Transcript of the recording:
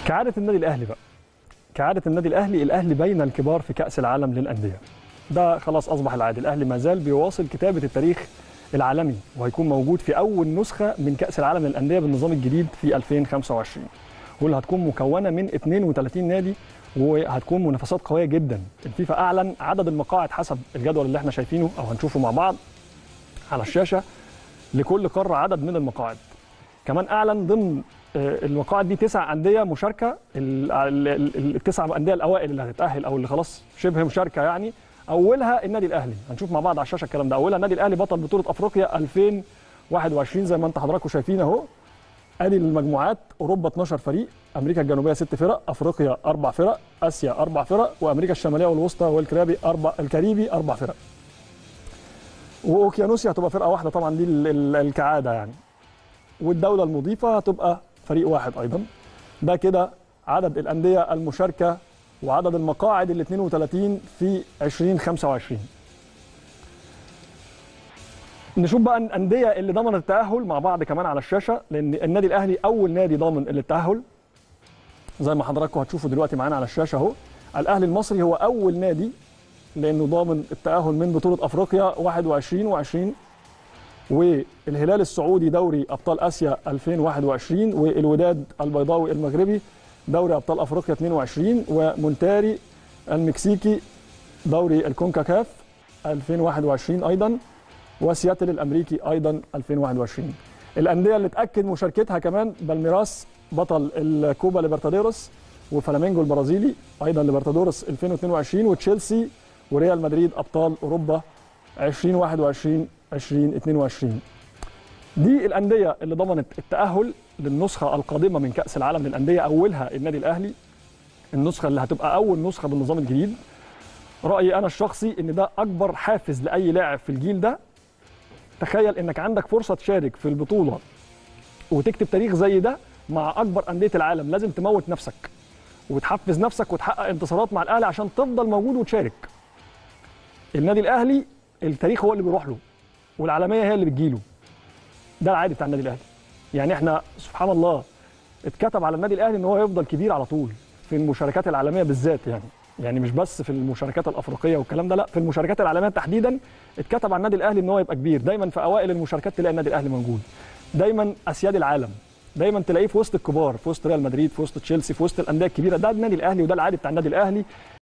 كعاده النادي الاهلي بقى كعاده النادي الاهلي الاهلي بين الكبار في كاس العالم للانديه ده خلاص اصبح العادي الاهلي ما زال بيواصل كتابه التاريخ العالمي وهيكون موجود في اول نسخه من كاس العالم للانديه بالنظام الجديد في 2025 واللي هتكون مكونه من 32 نادي وهتكون منافسات قويه جدا الفيفا اعلن عدد المقاعد حسب الجدول اللي احنا شايفينه او هنشوفه مع بعض على الشاشه لكل قاره عدد من المقاعد كمان اعلن ضمن المقاعد دي تسع انديه مشاركه التسع انديه الاوائل اللي هتتاهل او اللي خلاص شبه مشاركه يعني اولها النادي الاهلي هنشوف مع بعض على الشاشه الكلام ده اولها النادي الاهلي بطل بطوله افريقيا 2021 زي ما انت حضراتكم شايفين اهو ادي المجموعات اوروبا 12 فريق امريكا الجنوبيه ست فرق افريقيا اربع فرق اسيا اربع فرق وامريكا الشماليه والوسطى والكاريبي اربع الكاريبي اربع فرق واوكيانوسيا هتبقى فرقه واحده طبعا دي الكعاده يعني والدوله المضيفه هتبقى فريق واحد ايضا ده كده عدد الانديه المشاركه وعدد المقاعد ال 32 في 2025 نشوف بقى الانديه اللي ضمنت التاهل مع بعض كمان على الشاشه لان النادي الاهلي اول نادي ضامن التاهل زي ما حضراتكم هتشوفوا دلوقتي معانا على الشاشه اهو الاهلي المصري هو اول نادي لانه ضامن التاهل من بطوله افريقيا 21 و20 والهلال السعودي دوري ابطال اسيا 2021 والوداد البيضاوي المغربي دوري ابطال افريقيا 22 ومونتاري المكسيكي دوري الكونكاكاف 2021 ايضا وسياتل الامريكي ايضا 2021 الانديه اللي اتاكد مشاركتها كمان بالميراس بطل الكوبا ليبرتادورس وفلامينجو البرازيلي ايضا ليبرتادورس 2022 وتشيلسي وريال مدريد ابطال اوروبا 2021 2022 دي الانديه اللي ضمنت التاهل للنسخه القادمه من كاس العالم للانديه اولها النادي الاهلي النسخه اللي هتبقى اول نسخه بالنظام الجديد رايي انا الشخصي ان ده اكبر حافز لاي لاعب في الجيل ده تخيل انك عندك فرصه تشارك في البطوله وتكتب تاريخ زي ده مع اكبر انديه العالم لازم تموت نفسك وتحفز نفسك وتحقق انتصارات مع الاهلي عشان تفضل موجود وتشارك النادي الاهلي التاريخ هو اللي بيروح له والعالميه هي اللي بتجيله ده العادي بتاع النادي الاهلي يعني احنا سبحان الله اتكتب على النادي الاهلي ان هو يفضل كبير على طول في المشاركات العالميه بالذات يعني يعني مش بس في المشاركات الافريقيه والكلام ده لا في المشاركات العالميه تحديدا اتكتب على النادي الاهلي ان هو يبقى كبير دايما في اوائل المشاركات تلاقي النادي الاهلي موجود دايما اسياد العالم دايما تلاقيه في وسط الكبار في وسط ريال مدريد في وسط تشيلسي في وسط الانديه الكبيره ده النادي الاهلي وده العادي بتاع النادي الاهلي